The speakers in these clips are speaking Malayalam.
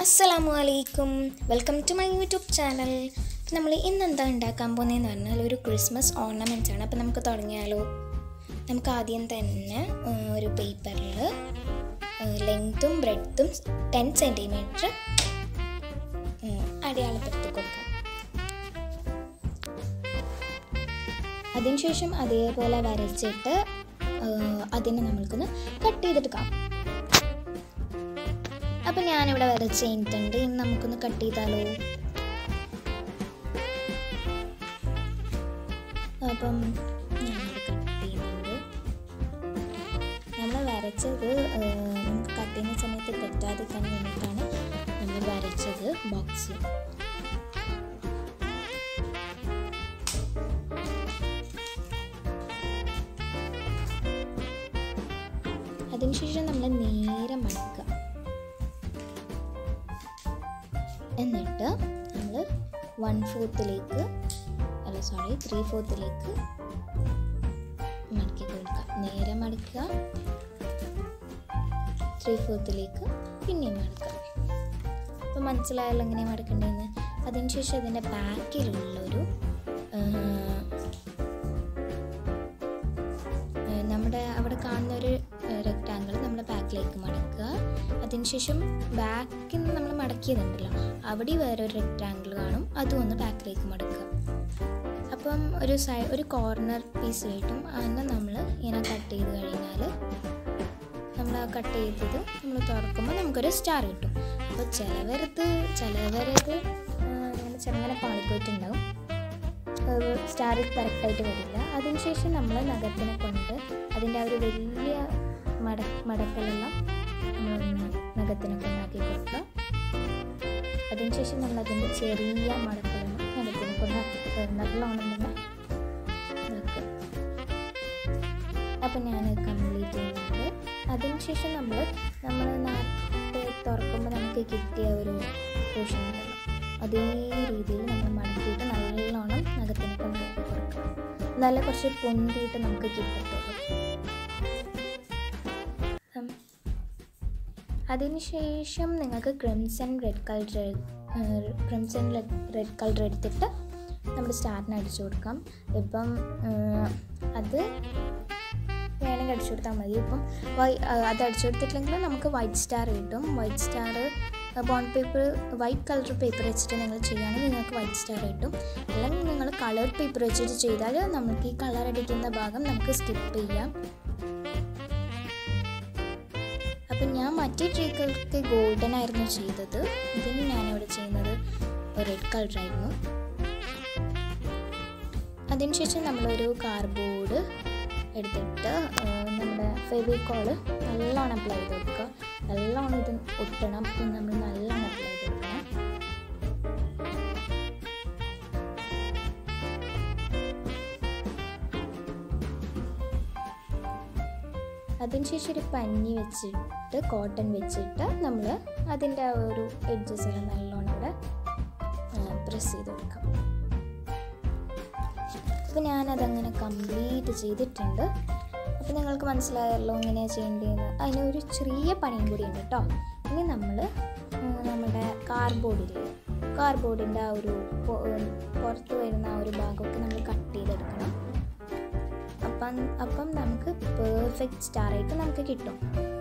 അസ്സലാമു അലൈക്കും welcome to my YouTube channel നമ്മൾ ഇന്ന് എന്താ ഉണ്ടാക്കാൻ പോകുന്നതെന്ന് പറഞ്ഞാൽ ഒരു ക്രിസ്മസ് ഓർണമെൻറ്റ്സ് ആണ് അപ്പോൾ നമുക്ക് തുടങ്ങിയാലോ നമുക്ക് ആദ്യം തന്നെ ആ, ഒരു പേപ്പറിൽ ലെങ്ത്തും ബ്രെഡ്ത്തും ടെൻ സെൻറ്റിമീറ്റർ അടയാളപ്പെടുത്തി കൊടുക്കാം അതിനുശേഷം അതേപോലെ വരച്ചിട്ട് ആ, അതിനെ നമ്മൾക്കൊന്ന് കട്ട് ചെയ്തെടുക്കാം അപ്പം ഞാനിവിടെ വരച്ച് കഴിഞ്ഞിട്ടുണ്ട് ഇനി നമുക്കൊന്ന് കട്ട് ചെയ്താലോ അപ്പം ഞാനിവിടെ കട്ട് ചെയ്യുന്നുണ്ട് നമ്മൾ വരച്ചത് ആ, നമുക്ക് കട്ട് ചെയ്യുന്ന സമയത്ത് തെറ്റാതിരിക്കാൻ വേണ്ടിയിട്ടാണ് നമ്മൾ വരച്ചത് ബോക്സ് അതിനുശേഷം നമ്മൾ നേരെ മടക്കുക എന്നിട്ട് നമ്മൾ വൺ ഫോർത്തിലേക്ക് അല്ല സോറി ത്രീ ഫോർത്തിലേക്ക് മടക്കി കൊടുക്കുക നേരെ മടക്കുക ത്രീ ഫോർത്തിലേക്ക് പിന്നെയും മടക്കുക അപ്പോൾ മനസ്സിലായല്ലോ എങ്ങനെ മടക്കേണ്ടതെന്ന് അതിനുശേഷം അതിൻ്റെ ബാക്കിലുള്ളൊരു ആ, ആ, നമ്മുടെ അവിടെ കാണുന്ന ഒരു റെക്റ്റാങ്കിൾ നമ്മുടെ ബാക്കിലേക്ക് മടക്കുക അതിനുശേഷം ബാക്കിൽ നിന്ന് നമ്മൾ മടക്കിയതുണ്ടല്ലോ അവിടെ വേറെ ഒരു റെക്റ്റാങ്കിൾ കാണും അതും ഒന്ന് ബാക്കിലേക്ക് മടക്കുക അപ്പം ഒരു സൈ ഒരു കോർണർ പീസ് കിട്ടും അതിനെ നമ്മൾ ഇങ്ങനെ കട്ട് ചെയ്ത് കഴിഞ്ഞാൽ നമ്മൾ ആ കട്ട് ചെയ്തത് നമ്മൾ തുറക്കുമ്പോൾ നമുക്കൊരു സ്റ്റാർ കിട്ടും അപ്പോൾ ചിലവരത് ചിലവരത് ആ, ഇങ്ങനെ ചെറുങ്ങനെ പാളിപ്പോയിട്ടുണ്ടാവും സ്റ്റാർ കറക്റ്റായിട്ട് വരില്ല അതിനുശേഷം നമ്മൾ നഖത്തിനെ കൊണ്ട് അതിൻ്റെ ആ ഒരു വലിയ മട മടക്കലെല്ലാം നമ്മളൊന്ന് നഖത്തിനെ കൊണ്ടാക്കി കൊടുക്കുക അതിനുശേഷം നമ്മൾ അതിൻ്റെ ചെറിയ മടക്കെല്ലാം നഖത്തിനെ കൊണ്ടാക്കി നല്ലോണം തന്നെ ഇതാക്കുക അപ്പം ഞാൻ കംപ്ലീറ്റ് ചെയ്യുന്നുണ്ട് അതിനുശേഷം നമ്മൾ നമ്മൾ നേരത്തെ തുറക്കുമ്പോൾ നമുക്ക് കിട്ടിയ ഒരു പോർഷൻ ഉണ്ടല്ലോ അതേ രീതിയിൽ നമ്മൾ മടക്കിയിട്ട് നല്ലോണം നഖത്തിനെ കൊണ്ട് കൊടുക്കുക നല്ല കുറച്ച് പൊന്തിയിട്ട് നമുക്ക് കിട്ടത്തുള്ളൂ ഉം. അതിനുശേഷം നിങ്ങൾക്ക് crimson red colour crimson red colour എടുത്തിട്ട് നമ്മുടെ സ്റ്റാറിന് അടിച്ചു കൊടുക്കാം ഇപ്പം ആ, അത് വേണമെങ്കിൽ അടിച്ചു കൊടുത്താൽ മതി ഇപ്പം വൈ ആ, അത് അടിച്ചു കൊടുത്തിട്ടില്ലെങ്കിൽ നമുക്ക് വൈറ്റ് സ്റ്റാർ കിട്ടും white star bond paper white colour paper വെച്ചിട്ട് നിങ്ങൾ ചെയ്യുകയാണെങ്കിൽ നിങ്ങൾക്ക് വൈറ്റ് സ്റ്റാർ കിട്ടും അല്ലെങ്കിൽ നിങ്ങൾ കളർ പേപ്പർ വെച്ചിട്ട് ചെയ്താൽ നമുക്ക് ഈ കളർ അടിക്കുന്ന ഭാഗം നമുക്ക് സ്കിപ്പ് ചെയ്യാം അപ്പം ഞാൻ മറ്റേ ട്രീകൾക്ക് ഗോൾഡൻ ആയിരുന്നു ചെയ്തത് ഇതിന് ഞാനിവിടെ ചെയ്യുന്നത് റെഡ് കളറായിരുന്നു അതിനുശേഷം നമ്മളൊരു കാർഡ്ബോർഡ് എടുത്തിട്ട് ആ, നമ്മുടെ ഫെവിക്കോള് നല്ലോണം അപ്ലൈ ചെയ്ത് കൊടുക്കുക നല്ലോണം ഇത് ഒട്ടണം അപ്പം നമ്മൾ നല്ലോണം അപ്ലൈ ചെയ്ത് കൊടുക്കണം അതിനുശേഷം ഒരു പഞ്ഞി വെച്ചിട്ട് കോട്ടൺ വെച്ചിട്ട് നമ്മൾ അതിൻ്റെ ആ ഒരു എഡ്ജസ് എല്ലാം നല്ലോണം ഇവിടെ പ്രസ് ചെയ്ത് കൊടുക്കാം അപ്പോൾ ഞാനതങ്ങനെ കംപ്ലീറ്റ് ചെയ്തിട്ടുണ്ട് അപ്പോൾ നിങ്ങൾക്ക് മനസ്സിലായല്ലോ എങ്ങനെയാണ് ചെയ്യേണ്ടതെന്ന് അതിന് ഒരു ചെറിയ പണിയും കൂടി ഉണ്ട് കേട്ടോ ഇനി നമ്മൾ നമ്മുടെ കാർബോർഡിൽ കാർബോർഡിൻ്റെ ആ ഒരു പൊ- പുറത്ത് വരുന്ന ആ ഒരു ഭാഗമൊക്കെ നമ്മൾ കട്ട് ചെയ്തെടുക്കണം അപ്പം അപ്പം നമുക്ക് പെർഫെക്റ്റ് സ്റ്റാർ ആയിട്ട് നമുക്ക് കിട്ടും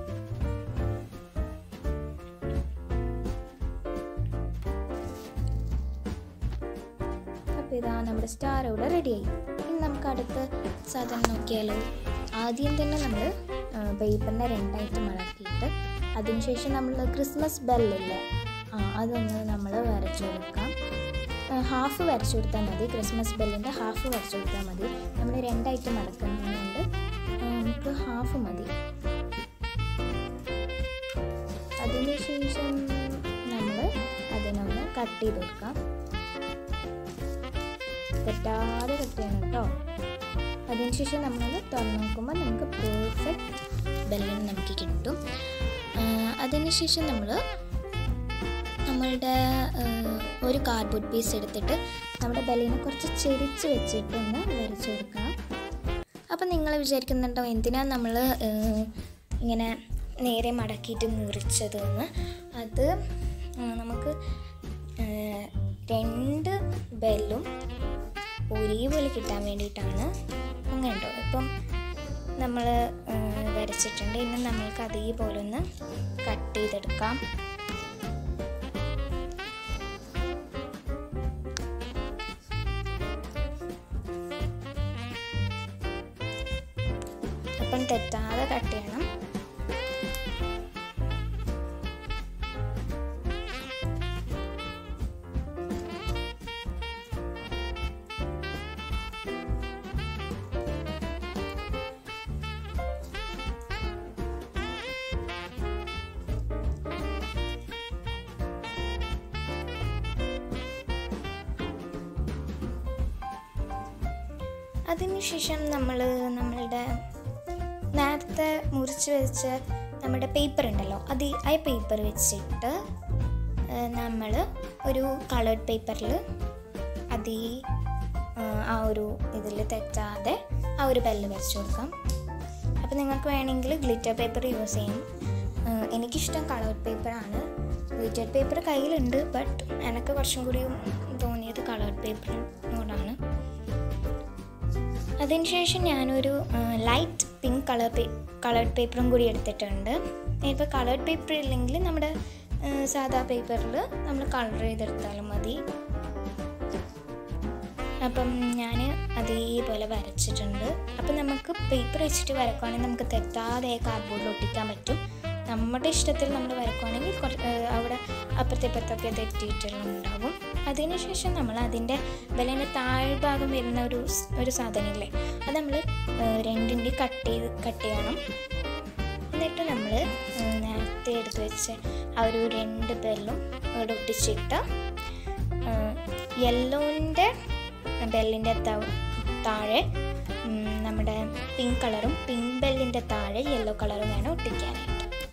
അപ്പോൾ ഇതാ നമ്മുടെ സ്റ്റാർ ഇവിടെ റെഡിയായി ഇനി നമുക്ക് അടുത്ത സാധനം നോക്കിയാലോ ആദ്യം തന്നെ നമ്മൾ പേപ്പറിനെ രണ്ടായിട്ട് മടക്കിയിട്ട് അതിനുശേഷം നമ്മൾ ക്രിസ്മസ് ബെല്ലില്ലേ ആ അതൊന്ന് നമ്മൾ വരച്ചു കൊടുക്കാം ഹാഫ് വരച്ചു കൊടുത്താൽ മതി ക്രിസ്മസ് ബെല്ലിൻ്റെ ഹാഫ് വരച്ചു കൊടുത്താൽ മതി നമ്മൾ രണ്ടായിട്ട് മടക്കുന്നതുകൊണ്ട് ആ, നമുക്ക് ഹാഫ് മതി അതിന് ശേഷം നമ്മൾ അതിനൊന്ന് കട്ട് ചെയ്ത് കൊടുക്കാം തെറ്റാതെ കട്ട് ചെയ്യണം കേട്ടോ അതിനുശേഷം നമ്മളത് തുറന്ന് നോക്കുമ്പോൾ നമുക്ക് പെർഫെക്റ്റ് ബെല്ലൻ നമുക്ക് കിട്ടും ആ, അതിനുശേഷം നമ്മൾ നമ്മളുടെ ആ, ഒരു കാർഡ്ബോർഡ് പീസ് എടുത്തിട്ട് നമ്മുടെ ബെല്ലിനെ കുറച്ച് ചെരിച്ച് വെച്ചിട്ടൊന്ന് വരച്ചു കൊടുക്കണം അപ്പം നിങ്ങൾ വിചാരിക്കുന്നുണ്ടോ എന്തിനാണ് നമ്മൾ ഇങ്ങനെ നേരെ മടക്കിയിട്ട് മുറിച്ചതെന്ന് അത് ആ, നമുക്ക് ആ, രണ്ട് ബെല്ലും ഒരേപോലെ കിട്ടാൻ വേണ്ടിയിട്ടാണ് അങ്ങനെ ഉണ്ടോ ഇപ്പം നമ്മൾ വരച്ചിട്ടുണ്ട് ഇനി നമ്മൾക്ക് അതേപോലെ ഒന്ന് കട്ട് ചെയ്തെടുക്കാം അപ്പം തെറ്റാതെ കട്ട് ചെയ്യണം അതിനുശേഷം നമ്മൾ നമ്മളുടെ നേരത്തെ മുറിച്ച് വെച്ച നമ്മുടെ പേപ്പർ ഉണ്ടല്ലോ അത് ഈ- ആ പേപ്പർ വെച്ചിട്ട് നമ്മൾ ഒരു കളേർഡ് പേപ്പറിൽ അതേ ആ, ആ ഒരു ഇതിൽ തെറ്റാതെ ആ ഒരു ബെല്ല് വരച്ചു കൊടുക്കാം അപ്പോൾ നിങ്ങൾക്ക് വേണമെങ്കിൽ ഗ്ലിറ്റർ പേപ്പർ യൂസ് ചെയ്യും ആ, എനിക്കിഷ്ടം കളേർഡ് പേപ്പറാണ് ഗ്ലിറ്റർ പേപ്പർ കയ്യിലുണ്ട് ബട്ട് എനിക്ക് കുറച്ചും കൂടി തോന്നിയത് കളേർഡ് പേപ്പറിനോടാണ് അതിനുശേഷം ഞാനൊരു ലൈറ്റ് പിങ്ക് കളർ പേ കളേർഡ് പേപ്പറും കൂടി എടുത്തിട്ടുണ്ട് ഇപ്പോൾ കളേർഡ് പേപ്പർ ഇല്ലെങ്കിൽ നമ്മുടെ ആ, സാധാ പേപ്പറിൽ നമ്മൾ കളർ ചെയ്തെടുത്താലും മതി അപ്പം ഞാൻ അതേപോലെ വരച്ചിട്ടുണ്ട് അപ്പം നമുക്ക് പേപ്പർ വെച്ചിട്ട് വരക്കുവാണെങ്കിൽ നമുക്ക് തെറ്റാതെ കാർഡ്ബോർഡിൽ ഒട്ടിക്കാൻ പറ്റും നമ്മുടെ ഇഷ്ടത്തിൽ നമ്മൾ വരക്കുവാണെങ്കിൽ കുറ ഏഹ് അവിടെ അപ്പുറത്തെ ഇപ്പുറത്തൊക്കെ തെറ്റിയിട്ടുള്ള ഉണ്ടാവും അതിനുശേഷം നമ്മൾ അതിൻ്റെ ബലിൻ്റെ താഴ്ഭാഗം വരുന്ന ഒരു സ്- ഒരു സാധനമില്ലേ അത് നമ്മൾ രണ്ടിൻ്റെ കട്ട് ചെയ്ത് കട്ട് ചെയ്യണം എന്നിട്ട് നമ്മൾ നേരത്തെ എടുത്ത് വെച്ച ആ ഒരു രണ്ട് ബെല്ലും അവിടെ ഒട്ടിച്ചിട്ട് യെല്ലോൻ്റെ ബെല്ലിൻ്റെ താഴെ ഉം, നമ്മുടെ പിങ്ക് കളറും പിങ്ക് ബെല്ലിൻ്റെ താഴെ യെല്ലോ കളറും വേണം ഒട്ടിക്കാനായിട്ട്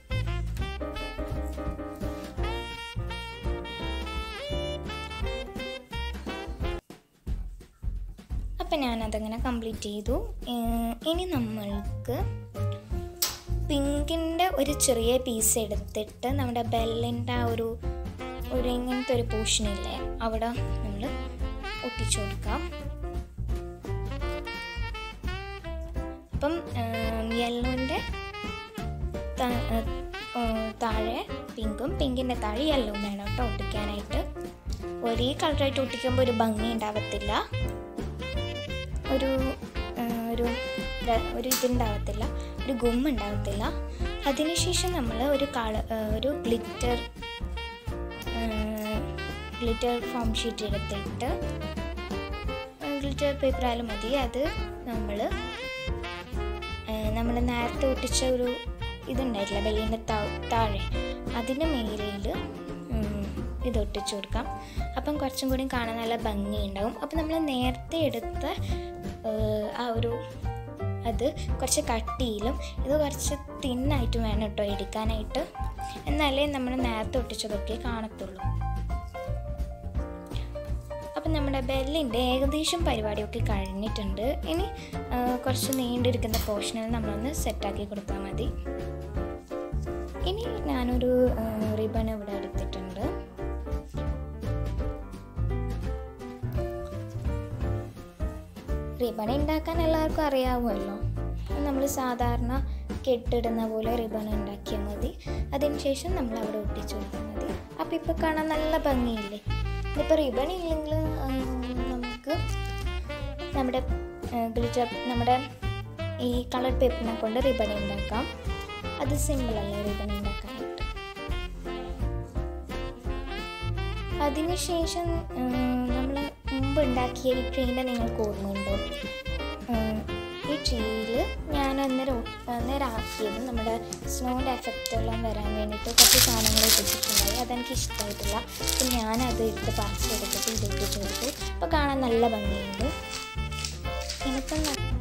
അപ്പം ഞാനതങ്ങനെ കംപ്ലീറ്റ് ചെയ്തു ഏഹ് ഇനി നമ്മൾക്ക് പിങ്കിൻ്റെ ഒരു ചെറിയ പീസ് എടുത്തിട്ട് നമ്മുടെ ബെല്ലിൻ്റെ ആ ഒരു ഒരു ഇങ്ങനത്തെ ഒരു പോർഷനില്ലേ അവിടെ നമ്മൾ ഒട്ടിച്ചു കൊടുക്കാം അപ്പം യെല്ലോൻ്റെ താഴെ പിങ്കും പിങ്കിൻ്റെ താഴെ യെല്ലോവും വേണം കേട്ടോ ഒട്ടിക്കാനായിട്ട് ഒരേ കളറായിട്ട് ഒട്ടിക്കുമ്പോൾ ഒരു ഭംഗി ഉണ്ടാവത്തില്ല ഒരു ആ, ഒരു ര- ഒരു ഇതുണ്ടാവത്തില്ല ഒരു ഗുമ്മ ഉണ്ടാവത്തില്ല അതിനുശേഷം നമ്മൾ ഒരു കള ആ, ഒരു ഗ്ലിറ്റർ ഗ്ലിറ്റർ ഫോം ഷീറ്റ് എടുത്തിട്ട് ഗ്ലിറ്റർ പേപ്പർ ആയാലും മതി അത് നമ്മൾ നമ്മൾ നേരത്തെ ഒട്ടിച്ച ഒരു ഇതുണ്ടായിട്ടില്ല ബെല്ലിൻ്റെ താഴെ അതിൻ്റെ മേലയിൽ ഇത് ഒട്ടിച്ചു കൊടുക്കാം അപ്പം കുറച്ചും കൂടി കാണാൻ നല്ല ഭംഗിയുണ്ടാവും അപ്പം നമ്മൾ നേരത്തെ എടുത്ത ഏഹ്, ആ ഒരു അത് കുറച്ച് കട്ടിയിലും ഇത് കുറച്ച് തിന്നായിട്ടും വേണം കേട്ടോ എടുക്കാനായിട്ട് എന്നാലേ നമ്മൾ നേരത്തെ ഒട്ടിച്ചതൊക്കെ കാണത്തുള്ളൂ അപ്പം നമ്മുടെ ബെല്ലിൻ്റെ ഏകദേശം പരിപാടിയൊക്കെ കഴിഞ്ഞിട്ടുണ്ട് ഇനി ആ, കുറച്ച് നീണ്ടിരിക്കുന്ന പോർഷനിൽ നമ്മളൊന്ന് സെറ്റാക്കി കൊടുത്താൽ മതി ഇനി ഞാനൊരു റിബൺ ഇവിടെ എടുത്തിട്ടുണ്ട് റിബൺ ഉണ്ടാക്കാൻ എല്ലാവർക്കും അറിയാവുമല്ലോ നമ്മൾ സാധാരണ കെട്ടിടുന്ന പോലെ റിബൺ ഉണ്ടാക്കിയാൽ മതി അതിനുശേഷം നമ്മൾ അവിടെ ഒട്ടിച്ചു കൊടുത്താൽ മതി അപ്പോൾ ഇപ്പോൾ കാണാൻ നല്ല ഭംഗിയില്ലേ ഇതിപ്പോൾ റിബൺ ഇല്ലെങ്കിൽ നമുക്ക് നമ്മുടെ ഗ്ലിറ്റർ നമ്മുടെ ഈ കളർ പേപ്പറിനെ കൊണ്ട് റിബൺ ഉണ്ടാക്കാം അത് സിമ്പിളല്ലേ റിബൺ ഉണ്ടാക്കാനായിട്ട് അതിനുശേഷം നമ്മൾ മുമ്പ് ഉണ്ടാക്കിയ ഈ ട്രീനെ നിങ്ങൾക്ക് ഓർമ്മയുണ്ടോ ഉം, ഈ ട്രീയിൽ ഞാൻ അന്നേരം ഒ- അന്നേരം ആക്കിയത് നമ്മുടെ സ്നോൻ്റെ എഫക്റ്റ് എല്ലാം വരാൻ വേണ്ടിയിട്ട് കുറച്ച് സാധനങ്ങൾ ഇട്ടിട്ടുണ്ടായി അതെനിക്ക് ഇഷ്ടമായിട്ടില്ല അപ്പം ഞാനത് എടുത്ത് പറിച്ചെടുത്തിട്ട് ഇത് ഇട്ടിട്ട് കൊടുത്തു അപ്പോൾ കാണാൻ നല്ല ഭംഗിയുണ്ട് എനിക്കും ന-